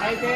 అయితే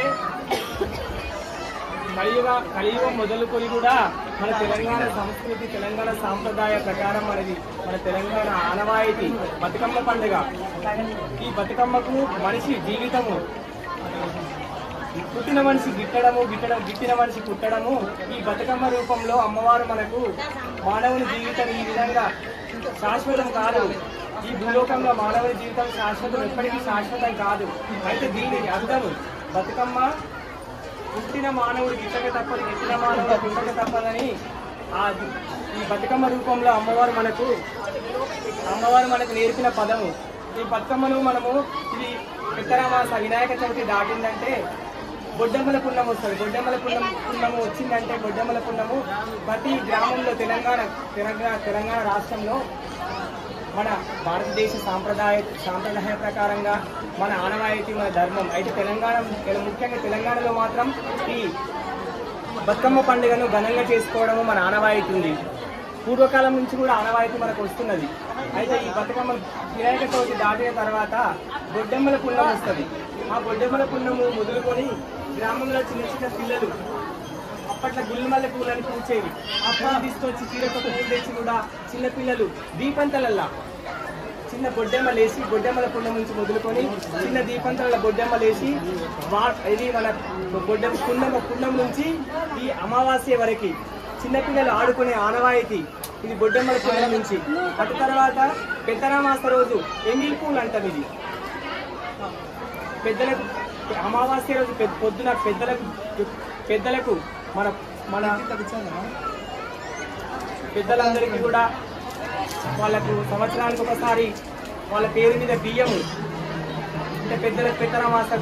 కలియుగ కలియుగం మొదలుకొని కూడా మన తెలంగాణ సంస్కృతి తెలంగాణ సాంప్రదాయ ప్రకారం మనది మన తెలంగాణ ఆనవాయితీ బతుకమ్మ పండుగ ఈ బతుకమ్మకు మనిషి జీవితము పుట్టిన మనిషి గిట్టడము గిట్టడం గిట్టిన మనిషి పుట్టడము ఈ బతుకమ్మ రూపంలో అమ్మవారు మనకు మానవుని జీవితం ఈ విధంగా శాశ్వతం కాదు ఈ భూలోకంలో మానవుని జీవితం శాశ్వతం ఎప్పటికీ శాశ్వతం కాదు అయితే దీనికి అర్థము బతుకమ్మ పుట్టిన మానవుడు గిట్టక తప్పదు గిట్టిన మానవుడు పుట్టక తప్పదని ఆ ఈ బతుకమ్మ రూపంలో అమ్మవారు మనకు అమ్మవారు మనకు నేర్పిన పదము ఈ బతుకమ్మను మనము ఇది పిత్తరామాస వినాయక చవితి దాటిందంటే బొడ్డమ్మల పుణ్యం వస్తుంది బొడ్డమ్మల పుణ్యం పుణ్యము వచ్చిందంటే బొడ్డమ్మల పుణ్యము ప్రతి గ్రామంలో తెలంగాణ తెలంగాణ తెలంగాణ రాష్ట్రంలో మన భారతదేశ సాంప్రదాయ సాంప్రదాయ ప్రకారంగా మన ఆనవాయితీ మన ధర్మం అయితే తెలంగాణ ముఖ్యంగా తెలంగాణలో మాత్రం ఈ బతుకమ్మ పండుగను ఘనంగా చేసుకోవడము మన ఆనవాయితీ ఉంది పూర్వకాలం నుంచి కూడా ఆనవాయితీ మనకు వస్తున్నది అయితే ఈ బతుకమ్మ వినాయక చవితి దాటిన తర్వాత బొడ్డెమ్మల పుణ్యం వస్తుంది ఆ బొడ్డెమ్మల పుణ్యము మొదలుకొని గ్రామంలో చిన్న చిన్న పిల్లలు అప్పట్లో గుల్లిమల్ల పూలని పూచేవి ఆ పూలు తీసుకొచ్చి చీరతో పూలు తెచ్చి కూడా చిన్న పిల్లలు దీపంతలల్లా చిన్న బొడ్డెమ్మలేసి బొడ్డెమ్మల పుణ్యం నుంచి మొదలుకొని చిన్న దీపంతల బొడ్డెమ్మలేసి వా ఇది మన బొడ్డెమ్మ పుణ్యం పుణ్యం నుంచి ఈ అమావాస్య వరకు చిన్నపిల్లలు ఆడుకునే ఆనవాయితీ ఇది బొడ్డెమ్మల పుణ్యం నుంచి అటు తర్వాత పెద్దరామాస రోజు ఎంగిల్ పూలు అంటాం ఇది పెద్దలకు అమావాస్య రోజు పెద్ద- పొద్దున పెద్దలకు పెద్దలకు మన మన పెద్దలందరికీ కూడా వాళ్ళకు సంవత్సరానికి ఒకసారి వాళ్ళ పేరు మీద బియ్యము అంటే పెద్దలకు పెద్దరామాస